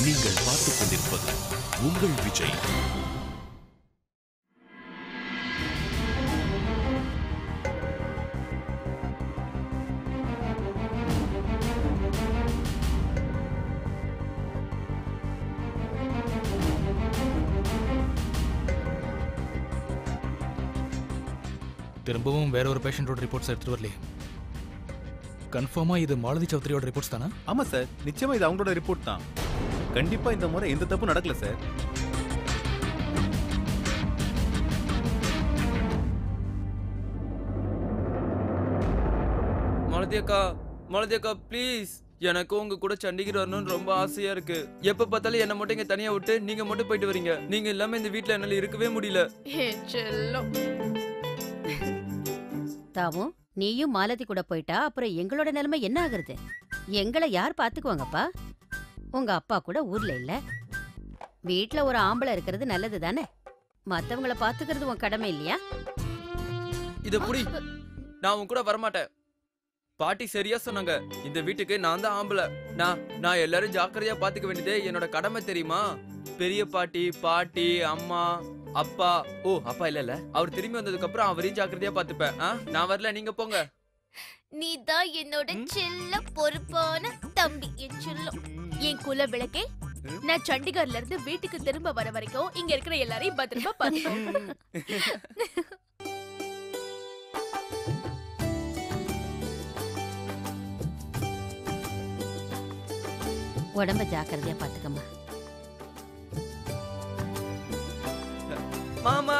நீங்கள் பார்த்துக் கொண்டிருப்பது உங்கள் விஜய் திரும்பவும் வேற ஒரு பேஷண்டோட ரிப்போர்ட்ஸ் எடுத்துட்டு வரலையே கன்ஃபார்மா இது மாலதி சௌத்ரியோட ரிப்போர்ட்ஸ் தானா ஆமா சார் நிச்சயமா இது அவங்களோட ரிப்போர்ட் தான் கண்டிப்பா இந்த முறை எந்த தப்பும் நடக்கல சார் மாலதி அக்கா மாலதி அக்கா ப்ளீஸ் எனக்கு உங்க கூட சண்டிகர் வரணும்னு ரொம்ப ஆசையா இருக்கு எப்ப பார்த்தாலும் என்ன மட்டும் இங்க தனியா விட்டு நீங்க மட்டும் போயிட்டு வரீங்க நீங்க இல்லாம இந்த வீட்ல என்னால இருக்கவே முடியல என் செல்லம் தாமு நீயும் மாலதி கூட போயிட்டா அப்புறம் எங்களோட நிலைமை என்ன ஆகுறது எங்களை யார் பாத்துக்குவாங்கப்பா உங்க அப்பா கூட ஊர்ல இல்ல வீட்ல ஒரு ஆம்பளை இருக்கிறது நல்லது தானே மத்தவங்கள பாத்துக்கிறது உன் கடமை இல்லையா இத புடி நான் உன் கூட வரமாட்டேன் பாட்டி சரியா சொன்னாங்க இந்த வீட்டுக்கு நான் தான் ஆம்பளை நான் நான் எல்லாரும் ஜாக்கிரதையா பாத்துக்க வேண்டியதே என்னோட கடமை தெரியுமா பெரிய பாட்டி பாட்டி அம்மா அப்பா ஓ அப்பா இல்ல இல்ல அவர் திரும்பி வந்ததுக்கு அப்புறம் அவரையும் ஜாக்கிரதையா பாத்துப்பேன் ஆ? நான் வரல நீங்க போங்க நீ தான் என்னோட செல்ல பொறுப்பான தம்பி என் செல்லம் என் குல விளக்கே நான் சண்டிகர்ல இருந்து வீட்டுக்கு திரும்ப வர வரைக்கும் இங்க இருக்கிற எல்லாரையும் பத்திரமா பாத்துக்கோ உடம்ப ஜாக்கிரதையா பாத்துக்கம்மா மாமா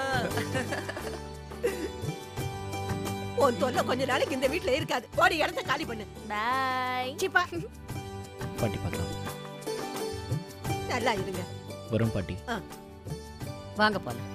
உன் தொல்லை கொஞ்ச நாளைக்கு இந்த வீட்ல இருக்காது ஒரு இடத்த காலி பண்ணு பாய் சிப்பா பாட்டி பார்க்கலாம் நல்லா இருங்க வரும் பாட்டி வாங்க போலாம்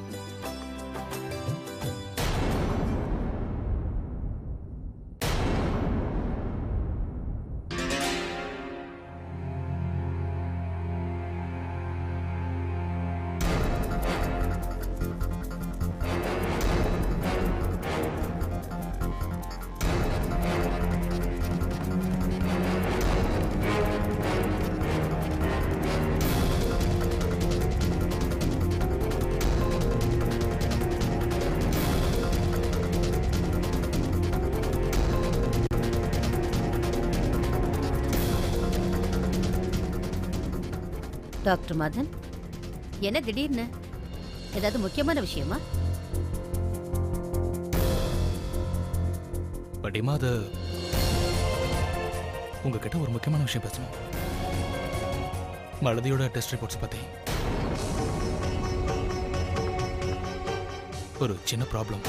டாக்டர் மதன் என்ன திடீர்னு ஏதாவது முக்கியமான விஷயமா பட்டிமா அது உங்ககிட்ட ஒரு முக்கியமான விஷயம் பேசணும் மாலதியோட டெஸ்ட் ரிப்போர்ட்ஸ் பத்தி ஒரு சின்ன ப்ராப்ளம்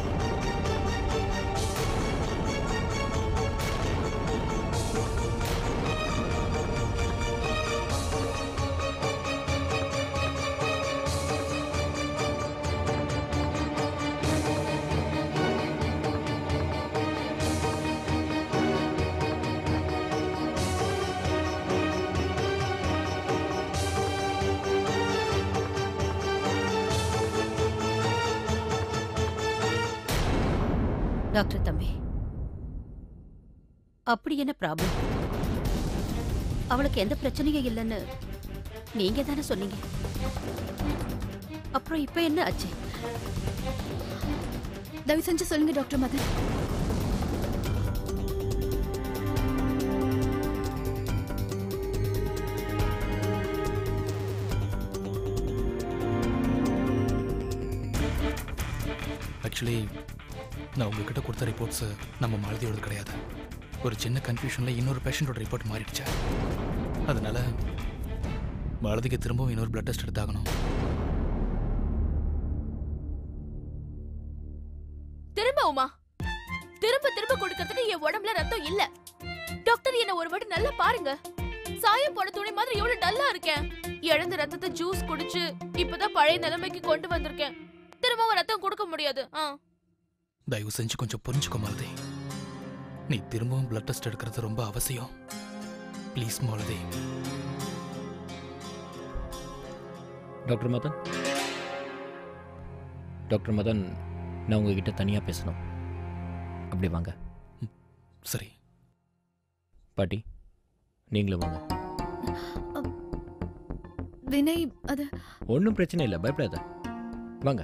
டாக்டர் தம்பி அப்படி என்ன ப்ராப்ளம் அவளுக்கு எந்த பிரச்சனையும் இல்லைன்னு நீங்க தானே சொன்னீங்க அப்புறம் இப்ப என்ன ஆச்சு தயவு செஞ்சு சொல்லுங்க டாக்டர் மதன் ஆக்சுவலி நான் உங்ககிட்ட கொடுத்த ரிப்போர்ட்ஸ் நம்ம மாலதியோடது கிடையாது ஒரு சின்ன கன்ஃபியூஷனில் இன்னொரு பேஷண்ட்டோட ரிப்போர்ட் மாறிடுச்சு அதனால மாலதிக்கு திரும்பவும் இன்னொரு பிளட் டெஸ்ட் எடுத்தாகணும் திரும்பவுமா திரும்ப திரும்ப கொடுக்கறதுக்கு என் உடம்புல ரத்தம் இல்ல டாக்டர் என்ன ஒரு வாட்டி நல்லா பாருங்க சாயம் போன துணி மாதிரி எவ்வளவு டல்லா இருக்கேன் இழந்த ரத்தத்தை ஜூஸ் குடிச்சு இப்பதான் பழைய நிலைமைக்கு கொண்டு வந்திருக்கேன் திரும்பவும் ரத்தம் கொடுக்க முடியாது ஆ. தயவு செஞ்சு கொஞ்சம் புரிஞ்சுக்கோ மாலதி நீ திரும்பவும் பிளட் டெஸ்ட் எடுக்கிறது ரொம்ப அவசியம் please Malathi doctor Madan doctor Madan நான் உங்ககிட்ட தனியாக பேசணும் அப்படி வாங்க சரி பாட்டி நீங்களும் வாங்க வினய் அது ஒன்றும் பிரச்சனை இல்லை பயப்படாத வாங்க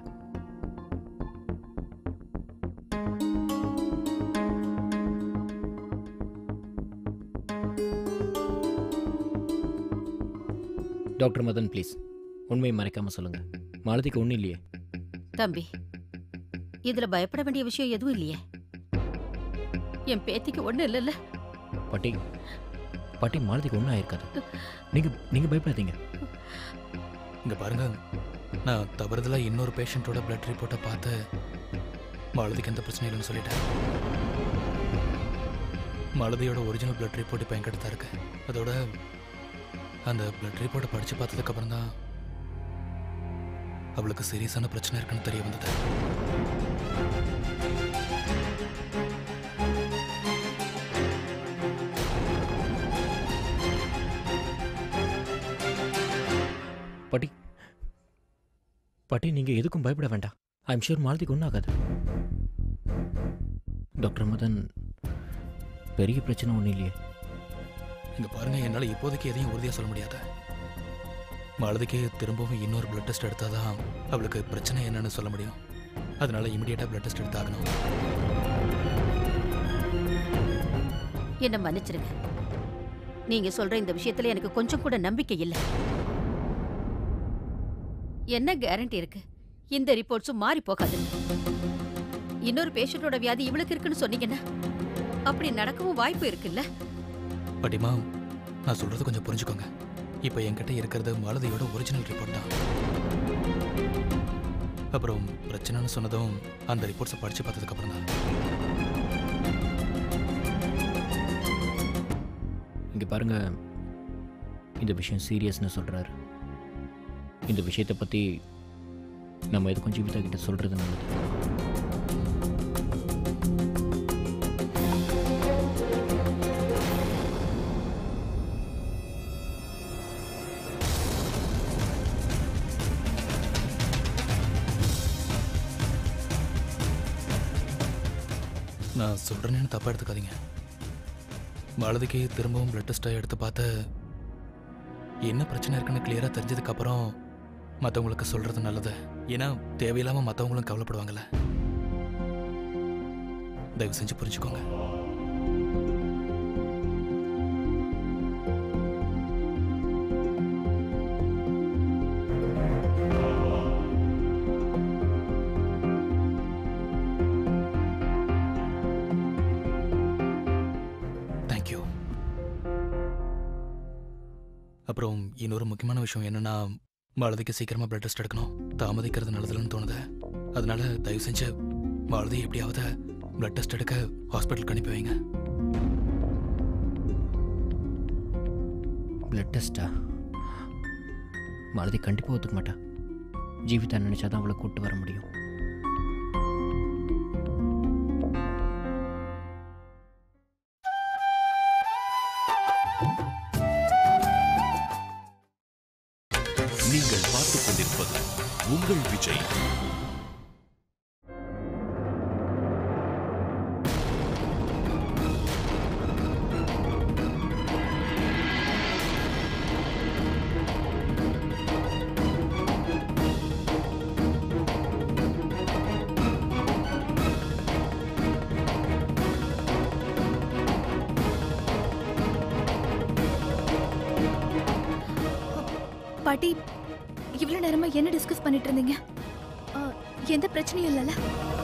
டாக்டர் மதன் ப்ளீஸ் உண்மையை மறைக்காம சொல்லுங்க மாலதிக்கு ஒன்றும் இல்லையே தம்பி இதுல பயப்பட வேண்டிய விஷயம் எதுவும் இல்லையே என் பேத்திக்கு ஒண்ணு இல்லைல்ல பாட்டி பாட்டி மாலதிக்கு ஒன்றும் ஆயிருக்காது நீங்கள் நீங்கள் பயப்படாதீங்க இங்க பாருங்க நான் தவறுதலா இன்னொரு பேஷண்ட்டோட பிளட் ரிப்போர்ட்டை பார்த்து மாலதிக்கு எந்த பிரச்சனையும் இல்லைன்னு சொல்லிட்டேன் மாலதியோட ஒரிஜினல் பிளட் ரிப்போர்ட் இப்போ என்கிட்ட தான் இருக்கு அதோட அந்த பிளட் ரிப்போர்ட்டை படிச்சு பார்த்ததுக்கு அப்புறம் தான் அவளுக்கு சீரியஸான பிரச்சனை இருக்குன்னு தெரிய வந்தது பாட்டி பாட்டி நீங்கள் எதுக்கும் பயப்பட வேண்டாம் ஐ எம் ஷூர் மாலதிக்கு ஒன்றும் ஆகாது டாக்டர் மதன் பெரிய பிரச்சனை ஒன்றும் இல்லையே இங்க பாருங்க என்னால இப்போதைக்கு எதையும் உறுதியா சொல்ல முடியாது மாலதிக்கு திரும்பவும் இன்னொரு பிளட் டெஸ்ட் எடுத்தாதான் அவளுக்கு பிரச்சனை என்னன்னு சொல்ல முடியும் அதனால இமிடியேட்டா பிளட் டெஸ்ட் எடுத்தாகணும் என்ன மன்னிச்சிருங்க நீங்க சொல்ற இந்த விஷயத்துல எனக்கு கொஞ்சம் கூட நம்பிக்கை இல்ல என்ன கேரண்டி இருக்கு இந்த ரிப்போர்ட்ஸும் மாறி போகாதுன்னு இன்னொரு பேஷண்டோட வியாதி இவளுக்கு இருக்குன்னு சொன்னீங்கன்னா அப்படி நடக்கவும் வாய்ப்பு இருக்குல்ல பாட்டிமா நான் சொல்றது கொஞ்சம் புரிஞ்சுக்கோங்க இப்போ என்கிட்ட இருக்கிறது மாலதியோட ஒரிஜினல் ரிப்போர்ட் தான் அப்புறம் பிரச்சனைன்னு சொன்னதும் அந்த ரிப்போர்ட்ஸை படிச்சு பார்த்ததுக்கு அப்புறம் தான் இங்கே பாருங்க இந்த விஷயம் சீரியஸ்னு சொல்கிறாரு இந்த விஷயத்தை பற்றி நம்ம எதுக்கும் ஜீவிதா கிட்ட சொல்கிறது நல்லது நான் சொல்றேன்னு தப்பா எடுத்துக்காதீங்க மாலதிக்கு திரும்பவும் பிளட் டெஸ்ட்டை எடுத்து பார்த்து என்ன பிரச்சனை இருக்குன்னு கிளியரா தெரிஞ்சதுக்கு அப்புறம் மற்றவங்களுக்கு சொல்றது நல்லது ஏன்னா தேவையில்லாம மற்றவங்களும் கவலைப்படுவாங்கல்ல தயவு செஞ்சு புரிஞ்சுக்கோங்க தேங்க்யூ அப்புறம் இன்னொரு முக்கியமான விஷயம் என்னன்னா மாலதிக்கு சீக்கிரமா பிளட் டெஸ்ட் எடுக்கணும் தாமதிக்கிறது நல்லதுன்னு தோணுது அதனால தயவு செஞ்சு மாலதி எப்படியாவது பிளட் டெஸ்ட் எடுக்க ஹாஸ்பிட்டலுக்கு அனுப்பி வைங்க பிளட் டெஸ்ட்டா மாலதி கண்டிப்பாக ஒத்துக்க மாட்டா ஜீவிதா நினச்சா தான் அவளை கூப்பிட்டு வர முடியும் நீங்கள் பார்த்துக் கொண்டிருப்பது உங்கள் விஜய் பாட்டி இவ்வளவு நேரமா என்ன டிஸ்கஸ் பண்ணிட்டு இருந்தீங்க ஆ, எந்த பிரச்சனையும் இல்லைல்ல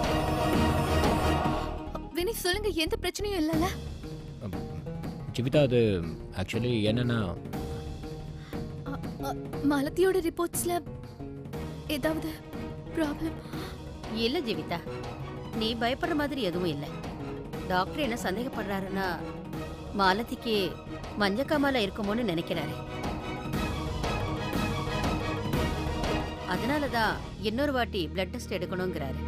வினய் சொல்லுங்க எந்த பிரச்சனையும் இல்லைல்ல ஜீவிதா அது ஆக்சுவலி என்னன்னா ஆ, ஆ, மாலதியோட ரிப்போர்ட்ஸ்ல ஏதாவது ப்ராப்ளம் இல்ல ஜீவிதா நீ பயப்படுற மாதிரி எதுவும் இல்ல டாக்டர் என்ன சந்தேகப்படுறாருன்னா மாலதிக்கு மஞ்சக்காமால இருக்குமோன்னு நினைக்கிறாரு அதனாலதான் இன்னொரு வாட்டி பிளட் டெஸ்ட் எடுக்கணுங்கிறாரு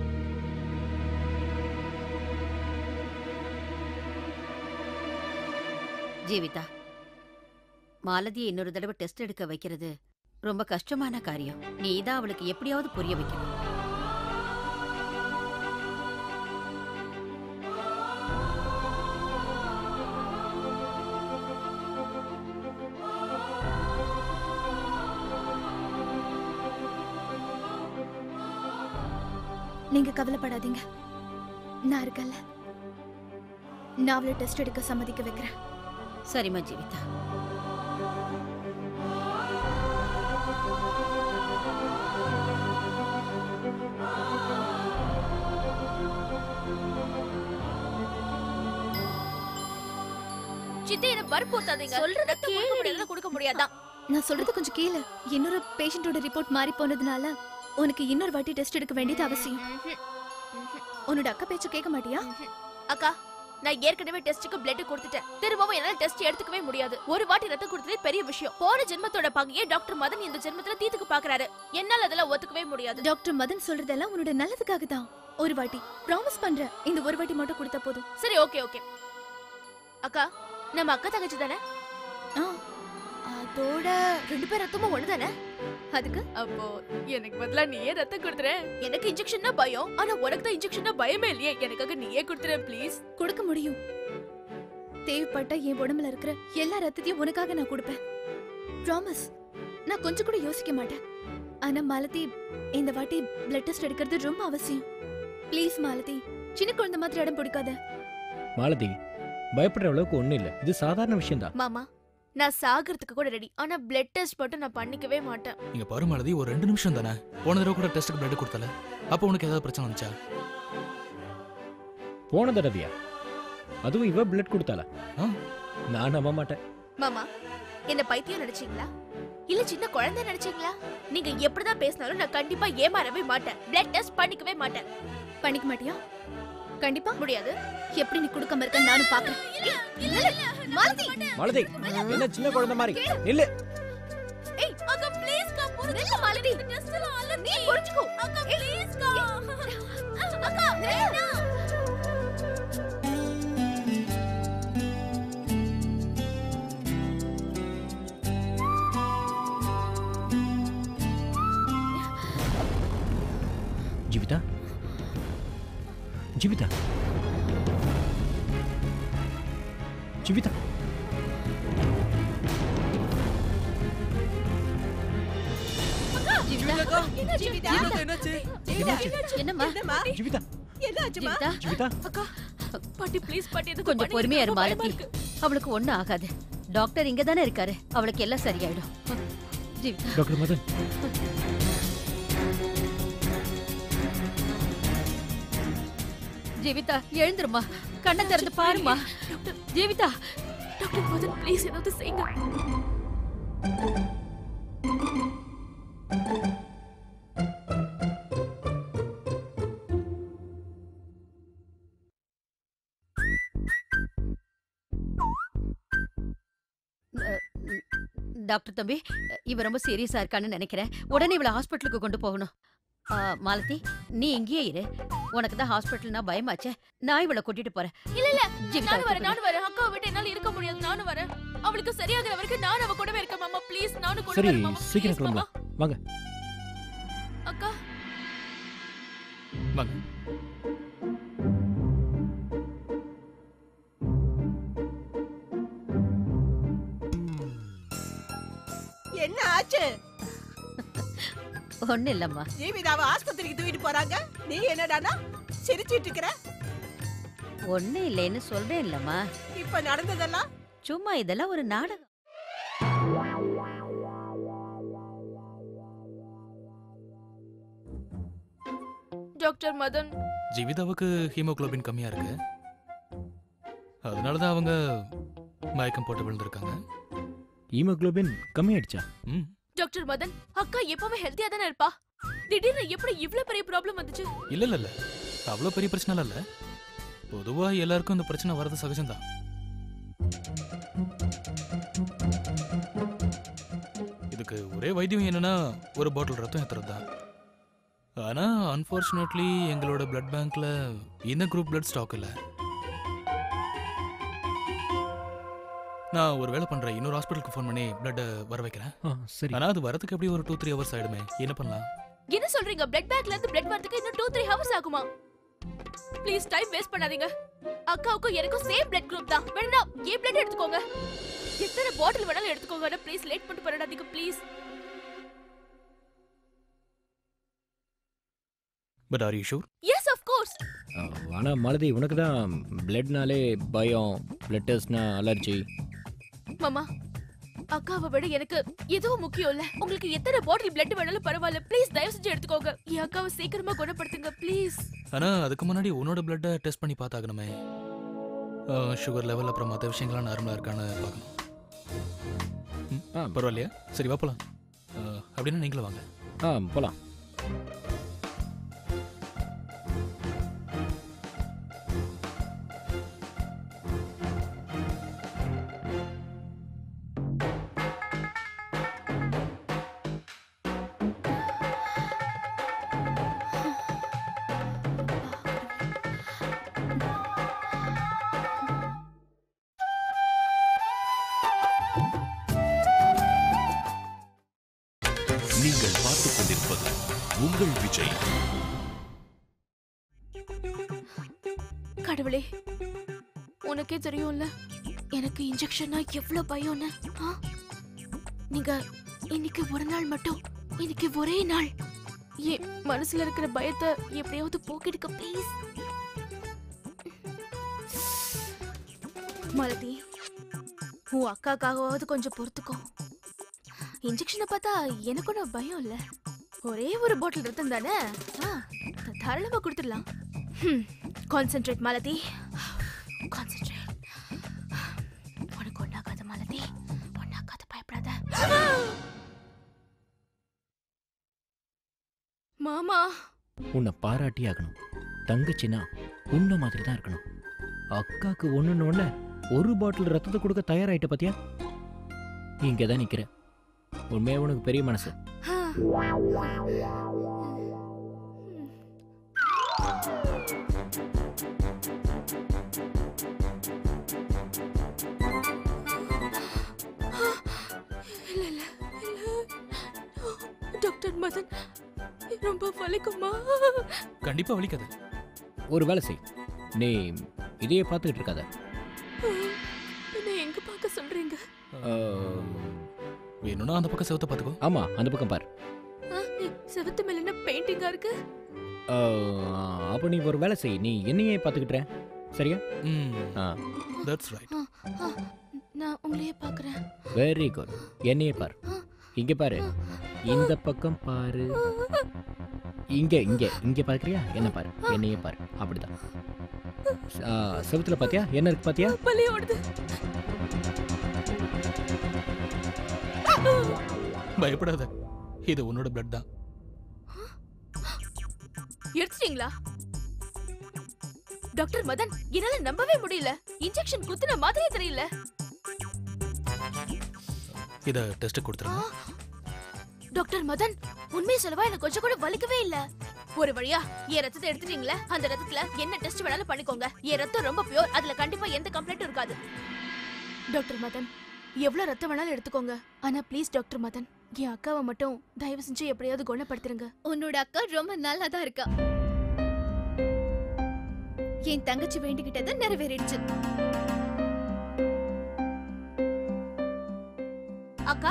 ஜீவிதா மாலதியை இன்னொரு தடவை டெஸ்ட் எடுக்க வைக்கிறது ரொம்ப கஷ்டமான காரியம் நீ தான் அவளுக்கு எப்படியாவது புரிய வைக்கணும் நீங்க கவலைப்படாதீங்க நான் இருக்கல நான் அவளை டெஸ்ட் எடுக்க சம்மதிக்க வைக்கிறேன் சரிம்மா ஜீவிதா சித்தி என்ன வற்புறுத்தாதீங்க சொல்றத கொடுக்க முடியாதுன்னா கொடுக்க முடியாதான் நான் சொல்றது கொஞ்சம் கேளு இன்னொரு பேஷண்டோட ரிப்போர்ட் மாறி போனதுனால உனக்கு இன்னொரு வாட்டி டெஸ்ட் எடுக்க வேண்டியது அவசியம் உன்னோட அக்கா பேச்ச கேட்க மாட்டியா அக்கா நான் ஏற்கனவே டெஸ்ட்டுக்கு பிளட் கொடுத்துட்டேன் திரும்பவும் என்னால டெஸ்ட் எடுத்துக்கவே முடியாது ஒரு வாட்டி ரத்தம் கொடுத்ததே பெரிய விஷயம் போன ஜென்மத்தோட பகையை டாக்டர் மதன் இந்த ஜென்மத்துல தீத்துக்கு பாக்குறாரு என்னால அதெல்லாம் ஒத்துக்கவே முடியாது டாக்டர் மதன் சொல்றதெல்லாம் உன்னோட நல்லதுக்காக தான் ஒரு வாட்டி ப்ராமிஸ் பண்றேன் இந்த ஒரு வாட்டி மட்டும் கொடுத்தா போதும் சரி ஓகே ஓகே அக்கா நம்ம அக்கா தங்கச்சி தானே ஆ, அதோட ரெண்டு பேர் ரத்தமும் ஒண்ணு தானே அதுக்கு அப்போ எனக்கு பதிலா நீயே ரத்தம் கொடுத்துற எனக்கு இன்ஜெக்ஷன்னா பயம் ஆனா உனக்கு தான் இன்ஜெக்ஷன்னா பயமே இல்லையே எனக்காக நீயே கொடுத்துற ப்ளீஸ் கொடுக்க முடியும் தேவைப்பட்ட என் உடம்புல இருக்கிற எல்லா ரத்தத்தையும் உனக்காக நான் கொடுப்பேன் ப்ராமிஸ் நான் கொஞ்சம் கூட யோசிக்க மாட்டேன் ஆனா மாலதி இந்த வாட்டி பிளட் டெஸ்ட் எடுக்கிறது ரொம்ப அவசியம் ப்ளீஸ் மாலதி சின்ன குழந்தை மாதிரி இடம் பிடிக்காத மாலதி பயப்படுற அளவுக்கு ஒன்றும் இல்லை இது சாதாரண விஷயம்தான் மாமா நான் சாகிறதுக்கு கூட ரெடி ஆனா பிளட் டெஸ்ட் மட்டும் நான் பண்ணிக்கவே மாட்டேன் இங்க பாரு மாலதி ஒரு ரெண்டு நிமிஷம் தானே போன தடவை கூட டெஸ்ட்டுக்கு பிளட் கொடுத்தல அப்போ உனக்கு ஏதாவது பிரச்சனை வந்துச்சா போன தடவையா அதுவும் இவ பிளட் கொடுத்தாளா ஆ. நான் நம்ப மாட்டேன் மாமா என்ன பைத்தியம் நினைச்சீங்களா இல்ல சின்ன குழந்தை நினைச்சீங்களா நீங்க எப்படிதான் பேசினாலும் நான் கண்டிப்பா ஏமாறவே மாட்டேன் பிளட் டெஸ்ட் பண்ணிக்கவே மாட்டேன் பண்ணிக்க மாட்டியா கண்டிப்பா முடியாது எப்படி நீ கொடுக்காம இருக்க நானும் பாக்குறேன் இல்ல இல்ல மாலதி மாலதி என்ன சின்ன குழந்தை மாதிரி இல்ல ஏய் அக்கா ப்ளீஸ் கா புரிஞ்சுக்க மாலதி டெஸ்ட் எல்லாம் அல்ல நீ புரிஞ்சுக்கோ அக்கா ப்ளீஸ் கா அக்கா வேணாம் ஜீவிதா ஜீவிதா ஜீவிதா ஜீவிதா ஜீவிதா, என்னாச்சு ஜீவிதா என்னம்மா என்னம்மா ஜீவிதா என்னாச்சுமா ஜீவிதா ஜீவிதா அக்கா பாட்டி ப்ளீஸ் பாட்டி எதுக்கு கொஞ்சம் பண்ணீங்க? பொறுமையா இரு ரொம்ப பயமா மாலதி இருக்கு. அவளுக்கு ஒண்ணும் ஆகாது டாக்டர் இங்க தானே இருக்காரு அவளுக்கு எல்லாம் சரியாயிடும் ஜீவிதா டாக்டர் மதன் ஜீவிதா எழுந்துருமா கண்ணை திறந்து பாருமா ஜீவிதா டாக்டர் மதன் ப்ளீஸ் ஏதாவது செய்யுங்க டாக்டர் தம்பி இவ ரொம்ப சீரியஸா இருக்கான்னு நினைக்கிறேன் உடனே இவளை ஹாஸ்பிட்டலுக்கு கொண்டு போகணும் ஆ, மாலதி நீ இங்கேயே இரு உனக்கு தான் ஹாஸ்பிட்டல்னா பயமாச்சே நான் இவளை கூட்டிட்டு போறேன் இல்ல இல்ல ஜீவிதா நானும் வரேன் நானும் வரேன் அக்கா விட்டு என்னால இருக்க முடியாது நானும் வரேன் அவளுக்கு சரியாகிற வரைக்கும் நானும் அவ கூடவே இருக்கேன் மாமா ப்ளீஸ் நானும் கூட சரி வரேன் மாமா சீக்கிரம் please, மாமா. கிளம்பலாம் வாங்க அக்கா வாங்க என்ன ஆச்சு ஒண்ணு இல்லம்மா ஜீவிதாவை ஆஸ்பத்திரிக்கு தூக்கிட்டு போறாங்க நீ என்னடானா சிரிச்சிட்டு இருக்கிற ஒண்ணு இல்லைன்னு சொல்றேன் இல்லம்மா இப்ப நடந்ததெல்லாம் சும்மா இதெல்லாம் ஒரு நாடகம் டாக்டர் மதன் ஜீவிதாவுக்கு ஹீமோகுளோபின் கம்மியா இருக்கு அதனால தான் அவங்க மயக்கம் போட்டு விழுந்திருக்காங்க ஹீமோகுளோபின் கம்மியாயிடுச்சா ம் டாக்டர் மதன் அக்கா எப்பவுமே ஹெல்த்தியா தானே இருப்பா திடீர்னு எப்படி இவ்ளோ பெரிய ப்ராப்ளம் வந்துச்சு இல்ல இல்ல இல்ல அவ்வளோ பெரிய பிரச்சனை இல்ல பொதுவா எல்லாருக்கும் இந்த பிரச்சனை வர்றது சகஜம்தான் இதுக்கு ஒரே வைத்தியம் என்னன்னா ஒரு பாட்டில் ரத்தம் ஏத்துறது தான் ஆனா அன்ஃபார்ச்சுனேட்லி எங்களோட பிளட் பேங்க்ல இந்த குரூப் பிளட் ஸ்டாக் இல்ல நான் ஒரு வேலை பண்றேன் இன்னொரு ஹாஸ்பிட்டலுக்கு ஃபோன் பண்ணி பிளட் வர வைக்கிறேன் ஆ சரி ஆனா அது வரதுக்கு எப்படி ஒரு டூ த்ரீ ஹவர்ஸ் ஆயிடுமே என்ன பண்ணலாம் என்ன சொல்றீங்க பிளட் பேங்க்ல இருந்து பிளட் வரதுக்கு இன்னும் டூ த்ரீ ஹவர்ஸ் ஆகுமா ப்ளீஸ் டைம் வேஸ்ட் பண்ணாதீங்க அக்காவுக்கும் எனக்கும் சேம் பிளட் குரூப் தான் வேணா ஏன் பிளட் எடுத்துக்கோங்க எத்தனை பாட்டில் வேணாலும் எடுத்துக்கோங்க ப்ளீஸ் லேட் பண்ணிட்டு பண்ணிடாதீங்க please but are you sure yes of course ஆனால் மாலதி உனக்கு தான் பிளட்னாலே பயம் பிளட் டெஸ்ட்னா அலர்ஜி மாமா அக்காவை விட எனக்கு எதுவும் முக்கியம் இல்ல உங்களுக்கு எத்தனை பாட்டில் பிளட் வேணாலும் பரவாயில்ல ப்ளீஸ் தயவு செஞ்சு எடுத்துக்கோங்க என் அக்காவை சீக்கிரமா குணப்படுத்துங்க ப்ளீஸ் ஆனா அதுக்கு முன்னாடி உன்னோட பிளட்டை டெஸ்ட் பண்ணி பார்த்தாகணுமே சுகர் லெவல் அப்புறம் மற்ற விஷயங்கள்லாம் நார்மலாக இருக்கான்னு பார்க்கணும் ம், ஆ பரவாயில்லையா சரி வா போலாம் அஹ், அப்படின்னா நீங்களும் வாங்க ஆ போகலாம் நீங்கள் பார்த்துக் கொண்டிருப்பது உங்கள் விஜய் கடவுளே உனக்கே தெரியும்ல எனக்கு இன்ஜெக்ஷன்னா எவ்வளவு பயம்னு ஆ? நீங்க இன்னைக்கு ஒரு நாள் மட்டும் இன்னைக்கு ஒரே நாள் என் மனசுல இருக்கிற பயத்தை எப்படியாவது போக்கிடுக்க ப்ளீஸ் மலதி உன் அக்காக்காகவாவது கொஞ்சம் பொறுத்துக்கோ இன்ஜெக்ஷனை பார்த்தா எனக்கு ஒன்றும் பயம் இல்ல ஒரே ஒரு பாட்டில் ரத்தம் தானே ஆ, தாராளமா கொடுத்துடலாம் கான்சென்ட்ரேட் மாலதி கான்சென்ட்ரேட் உனக்கு ஒண்ணாகாத மாலதி ஒண்ணாகாத பயப்படாத மாமா உன்னை பாராட்டி ஆகணும் தங்கச்சினா உன்ன மாதிரி தான் இருக்கணும் அக்காக்கு ஒன்றுன்னு ஒன்று ஒரு பாட்டில் ரத்தத்தை கொடுக்க தயாராயிட்ட பாத்தியா இங்கே தான் நிற்கிற உண்மையாக உனக்கு பெரிய மனசு இல்ல இல்ல இல்ல டாக்டர் மதன் ரொம்ப வலிக்குமா கண்டிப்பா வலிக்காது ஒரு வேலை செய் நீ இதையே பார்த்துக்கிட்டு இருக்காத என்ன எங்க பார்க்க சொல்றீங்க வேணும்னா அந்த பக்கம் செவத்தை பார்த்துக்கோ ஆமாம் அந்த பக்கம் பார் ஆ, செவுத்து மேல என்ன பெயிண்டிங்கா இருக்கு அப்போ நீ ஒரு வேலை செய் நீ என்னையே பார்த்துக்கிட்டுற சரியா ம் ஆ தட்ஸ் ரைட் ஆ, ஆ, நான் உங்களையே பாக்குறேன் வெரி குட் என்னையே பார் இங்க பாரு இந்த பக்கம் பாரு இங்க இங்க இங்க பாக்குறியா என்ன பாரு என்னையே பாரு அப்படிதான் ஆ, செவுத்துல பாத்தியா என்ன இருக்கு பாத்தியா பலி ஓடுது பயப்படாத இது உன்னோட பிளட் தான் எடுத்துட்டீங்களா டாக்டர் மதன் என்னால நம்பவே முடியல இன்ஜெக்ஷன் குத்துன மாதிரியே தெரியல இதை டெஸ்ட் கொடுத்துருங்க டாக்டர் மதன் உண்மையை சொல்லவா எனக்கு கொஞ்சம் கூட வலிக்கவே இல்ல ஒரு வழியா என் ரத்தத்தை எடுத்துட்டீங்களா அந்த ரத்தத்துல என்ன டெஸ்ட் வேணாலும் பண்ணிக்கோங்க என் ரத்தம் ரொம்ப பியூர் அதுல கண்டிப்பா எந்த கம்ப்ளைண்ட்டும் இருக்காது டாக்டர் மதன் எவ்வளவு ரத்தம் வேணாலும் எடுத்துக்கோங்க ஆனா ப்ளீஸ் டாக்டர் மதன் என் அக்காவை மட்டும் தயவு செஞ்சு எப்படியாவது குணப்படுத்துருங்க உன்னோட அக்கா ரொம்ப நல்லா தான் இருக்கா என் தங்கச்சி வேண்டிக்கிட்டது நிறைவேறிடுச்சு அக்கா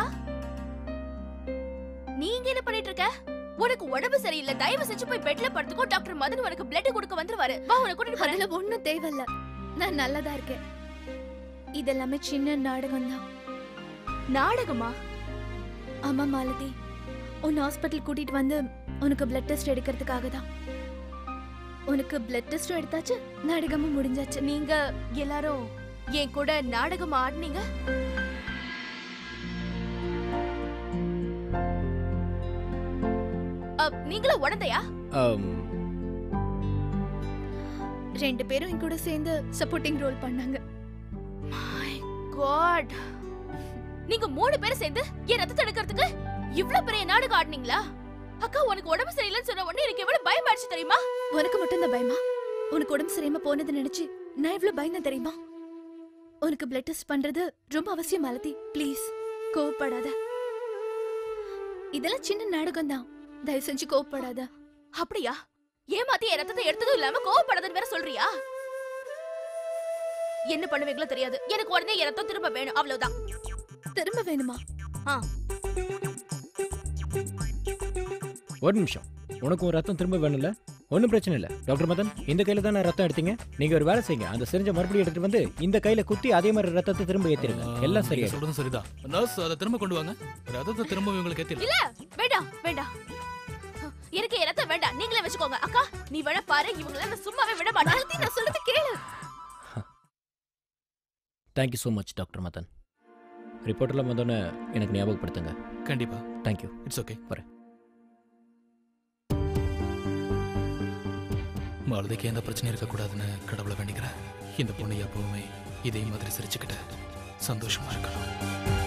நீங்க என்ன பண்ணிட்டு இருக்க உனக்கு உடம்பு சரியில்லை தயவு செஞ்சு போய் பெட்ல படுத்துக்கோ டாக்டர் மதன் உனக்கு பிளட் கொடுக்க வந்துருவாரு வா உனக்கு கூட்டிட்டு போறேன் அதுல ஒண்ணும் தேவையில்ல நான் நல்லதா இருக்கேன் இதெல்லாமே சின்ன நாடகம் தான் நாடகமா ஆமா மாலதி உன் ஹாஸ்பிட்டல் கூட்டிட்டு வந்து உனக்கு பிளட் டெஸ்ட் எடுக்கிறதுக்காக தான் உனக்கு பிளட் டெஸ்டும் எடுத்தாச்சு நாடகமும் முடிஞ்சாச்சு நீங்க எல்லாரும் என் கூட நாடகம் ஆடுனீங்க அப், நீங்களும் உடந்தையா ஆம், ரெண்டு பேரும் என் கூட சேர்ந்து சப்போர்ட்டிங் ரோல் பண்ணாங்க மை காட் நீங்க மூணு பேரும் சேர்ந்து என் ரத்தத்தை எடுக்கிறதுக்கு இவ்ளோ பெரிய நாடகம் ஆடுனீங்களா அக்கா உனக்கு உடம்பு சரியில்லைன்னு சொன்ன உடனே எனக்கு எவ்வளவு பயமாயிடுச்சு தெரியுமா உனக்கு மட்டும் இந்த பயமா உனக்கு உடம்பு சரியாம போனது நினைச்சு நான் இவ்ளோ பயந்தேன் தெரியுமா உனக்கு பிளட் டெஸ்ட் பண்றது ரொம்ப அவசியம் மாலதி ப்ளீஸ் கோவப்படாத இதெல்லாம் சின்ன நாடகம் தான் தயவு செஞ்சு கோவப்படாத அப்படியா ஏமாத்தி என் ரத்தத்தை எடுத்ததும் இல்லாம கோவப்படாதன்னு வேற சொல்றியா என்ன பண்ணுவீங்களோ தெரியாது எனக்கு உடனே என் ரத்தம் திரும்ப வேணும் அவ்வளவுதான் திரும்ப வேணுமா ஆ ஒரு நிமிஷம் உனக்கு ஒரு ரத்தம் திரும்ப வேணும்ல ஒன்றும் பிரச்சனை இல்லை டாக்டர் மதன் இந்த கையில் தானே ரத்தம் எடுத்தீங்க நீங்கள் ஒரு வேலை செய்யுங்க அந்த சிரிஞ்ச மறுபடியும் எடுத்துட்டு வந்து இந்த கையில் குத்தி அதே மாதிரி ரத்தத்தை திரும்ப ஏற்றிருங்க எல்லாம் நீங்க சரியாயிடும் சொல்றதும் சரிதான் நர்ஸ் அதை திரும்ப கொண்டு வாங்க ரத்தத்தை திரும்ப இவங்களுக்கு ஏத்திடலாம் இல்ல வேண்டாம் வேண்டாம் எனக்கு என் ரத்தம் வேண்டாம் நீங்களே வச்சுக்கோங்க அக்கா நீ வேணா பாரு இவங்கள நான் சும்மாவே விட மாட்டேன் மாலதி, நான் சொல்றது கேளு thank you so much doctor Madan ரிப்போர்ட்டெல்லாம் வந்தோன்னே எனக்கு ஞாபகப்படுத்துங்க கண்டிப்பா தேங்க்யூ இட்ஸ் ஓகே வரேன். மாலதிக்கு எந்த பிரச்சனையும் இருக்கக்கூடாதுன்னு கடவுளை வேண்டிக்கிறேன் இந்த பொண்ணு எப்பவுமே இதே மாதிரி சிரிச்சுக்கிட்டு சந்தோஷமா இருக்கணும்